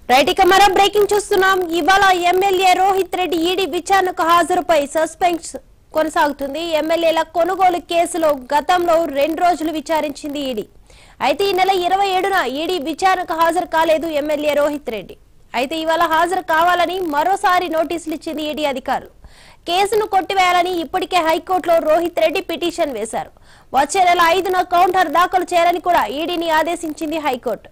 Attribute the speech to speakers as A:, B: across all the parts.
A: right ఇక మరో breaking చూస్తున్నాం ఇవాళ ఎమ్మెల్యే రోహిత్ రెడ్డి ఈడీ విచారణకు హాజరుపై సస్పెన్స్ కొనసాగుతుంది ఎమ్మెల్యేల కొనుగోలు కేసులో గతంలో రెండు రోజులు విచారించింది ఈడీ అయితే ఈ నెల ఇరవై ఏడున ఈడీ విచారణకు హాజరు కాలేదు ఎమ్మెల్యే రోహిత్ రెడ్డి అయితే ఇవాళ హాజరు కావాలని మరోసారి నోటీసులు ఇచ్చింది ఈడీ అధికారులు కేసును కొట్టివేయాలని ఇప్పటికే హైకోర్టులో రోహిత్ రెడ్డి పిటిషన్ వేశారు వచ్చే నెల ఐదున కౌంటర్ దాఖలు చేయాలని కూడా ఈడీని ఆదేశించింది హైకోర్టు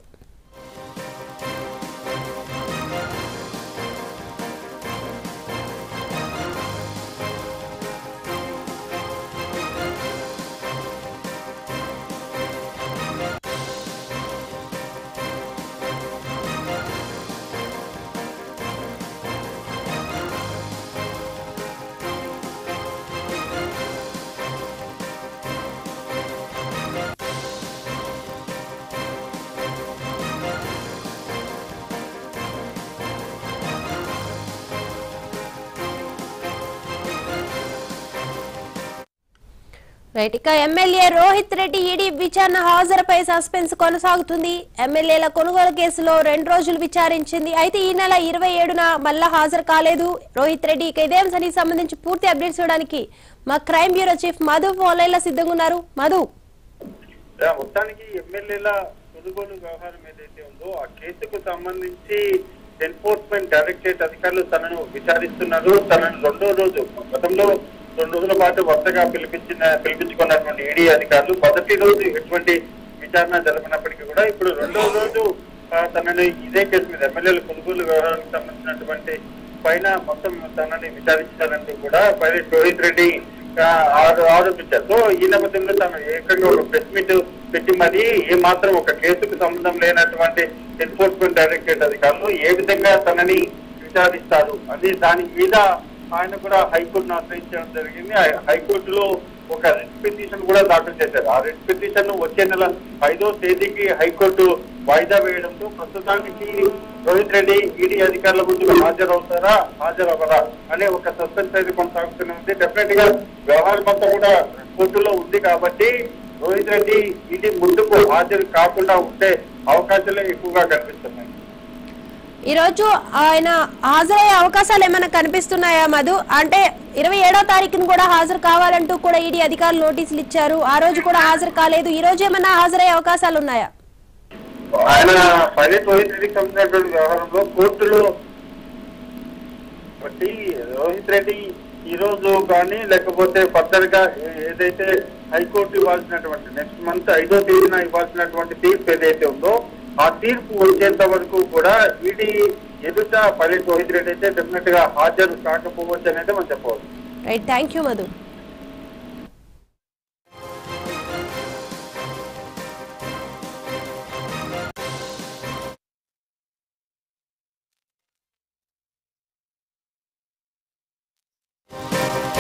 A: రైట్ ఇక ఎమ్మెల్యే రోహిత్ రెడ్డి ఈడీ విచారణ హాజరుపై సస్పెన్స్ కొనసాగుతుంది ఎమ్మెల్యేల కొనుగోలు కేసులో రెండు రోజులు విచారించింది అయితే ఈ నెల ఇరవై ఏడున మళ్ళా హాజరు కాలేదు రోహిత్ రెడ్డి ఇక ఇదే అంశానికి సంబంధించి పూర్తి అప్డేట్స్ ఇవ్వడానికి మా crime bureau chief Madhu phone line లో సిద్ధంగా ఉన్నారు మధు
B: యా, మొత్తానికి ఎమ్మెల్యేల కొనుగోలు వ్యవహారం ఏదైతే ఉందో ఆ కేసుకు సంబంధించి ఎన్ఫోర్స్మెంట్ డైరెక్టరేట్ అధికారులు తనను విచారిస్తున్నారు తనను రెండో రోజు గతంలో రెండు రోజుల పాటు వరుసగా పిలిపించిన పిలిపించుకున్నటువంటి ఈడీ అధికారులు మొదటి రోజు ఎటువంటి విచారణ జరిపినప్పటికీ కూడా ఇప్పుడు రెండో రోజు ఆ, తనని ఇదే కేసు మీద ఎమ్మెల్యేల కొనుగోలు వ్యవహారానికి సంబంధించినటువంటి పైన మొత్తం తనని విచారించారంటూ కూడా పైలట్ రోహిత్ రెడ్డి ఆ, ఆరో- ఆరోపించారు సో ఈ నేపథ్యంలో తను ఏకంగా ఒక ప్రెస్ మీట్ పెట్టి మరి ఏ మాత్రం ఒక కేసుకు సంబంధం లేనటువంటి ఎన్ఫోర్స్మెంట్ డైరెక్టరేట్ అధికారులు ఏ విధంగా తనని విచారిస్తారు అది దాని మీద ఆయన కూడా హైకోర్టును ఆశ్రయించడం జరిగింది ఆ హైకోర్టులో ఒక రిట్ పిటిషన్ కూడా దాఖలు చేశారు ఆ రిట్ పిటిషన్ వచ్చే నెల ఐదో తేదీకి హైకోర్టు వాయిదా వేయడంతో ప్రస్తుతానికి రోహిత్ రెడ్డి ఈడీ అధికారుల ముందు హాజరవుతారా హాజరవ్వరా అనే ఒక సస్పెన్స్ అయితే కొనసాగుతూనే ఉంది డెఫినెట్ గా వ్యవహారం అంతా కూడా కోర్టులో ఉంది కాబట్టి రోహిత్ రెడ్డి ఈడీ ముందుకు హాజరు కాకుండా ఉండే అవకాశాలే ఎక్కువగా కనిపిస్తున్నాయి
A: ఈ రోజు ఆయన హాజరయ్యే అవకాశాలు ఏమైనా కనిపిస్తున్నాయా మధు అంటే ఇరవై ఏడో తారీఖున కూడా హాజరు కావాలంటూ కూడా ఈడీ అధికారులు నోటీసులు ఇచ్చారు ఆ రోజు కూడా హాజరు కాలేదు ఈ రోజు ఏమైనా హాజరయ్యే అవకాశాలు ఉన్నాయా
B: ఆయన పైలట్ రోహిత్ రెడ్డికి సంబంధించినటువంటి వ్యవహారంలో కోర్టులో బట్టి రోహిత్ రెడ్డి ఈ రోజు కానీ లేకపోతే ఫర్దర్ గా ఏ- ఏదైతే హైకోర్టు ఇవ్వాల్సినటువంటి నెక్స్ట్ మంత్ ఐదో తేదీన ఇవ్వాల్సినటువంటి తీర్పు ఏదైతే ఉందో ఆ తీర్పు వచ్చేంత వరకు కూడా ఈడీ ఎదుట పైలట్ రోహిత్ రెడ్డి అయితే డెఫినెట్ గా హాజరు కాకపోవచ్చు అనేది మనం చెప్పవచ్చు
A: రైట్ థ్యాంక్ యూ మధు